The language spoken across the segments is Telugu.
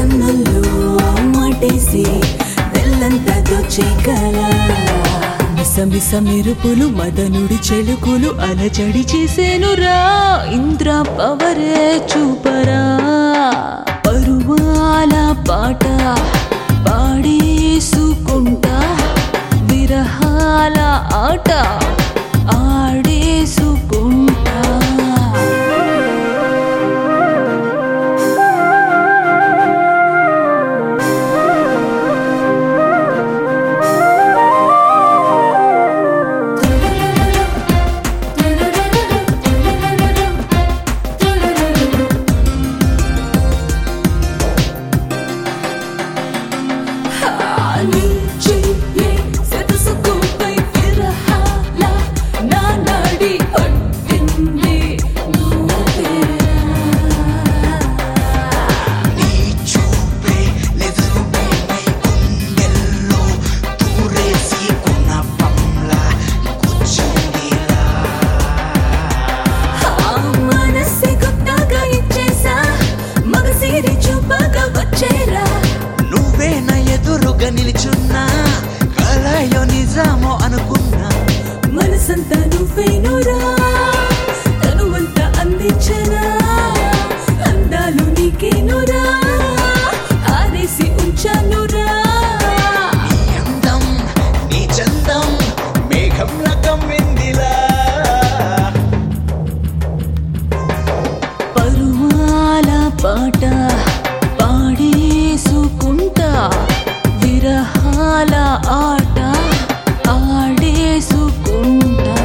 కన్నుల్లో మాటేసి నెల్లంతా దోచేకల మిసమిస మెరుపులు మదనుడి చెలుకులు అలజడి చేసేనురా ఇంద్ర పవరే చూపరా పరువాల పాట పాడేసుకుంటా విరహాల ఆట ఆడేసుకుంటా నీ చూపే లెదరు బొమ్మై గుండెల్లో దూరేసి కొన్న పంలా కూర్చుందిలా నువ్వే నా ఎదురుగా నిల్చున్నా కలయో నిజామో అనుకున్నా మనసంతా నువ్వేనురా తనువంతా అందించనా అందాలు నీకేనురా ఆరేసి ఉంచానురా నీ అందం నీ చందం మేఘంలా కమ్మిందిలా పరువాల పాట పాడేసుకుంటా విరహాల ఆట ఆడేసుకుంటా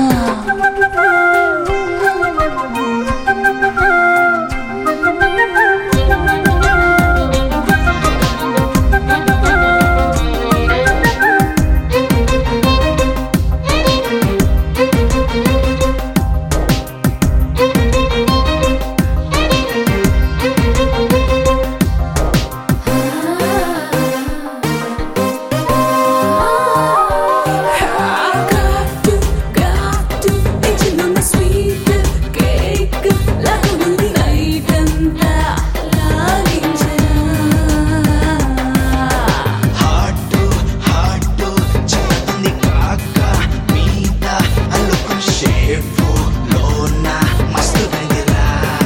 హాటు హాటు చిన్నది కాక మీద అల్లుకు షేపు లోన మస్తు గంగిరా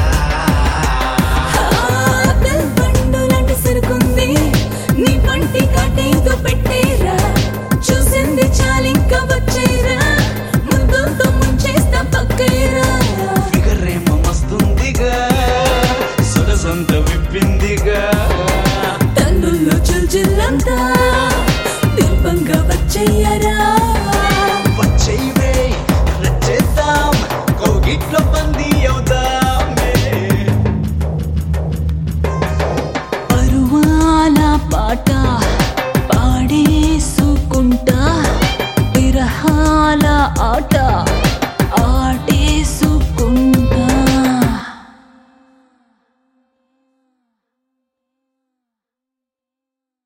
చూసింది చాలింక వచ్చేరా ముందుతో ముంచేస్తా పక్కేరా ఫిగరేమో మస్తుందిగా సొగసంత విప్పిందిగా తన్నుల్లో చుల్చుల్లంతా దీపంగా వచ్చేయరా వచ్చేవే రచేద్దాం కోగిట్లో బందీ అవుదామే పరువాల పాట పాడేసుకుంటా విరహాల ఆట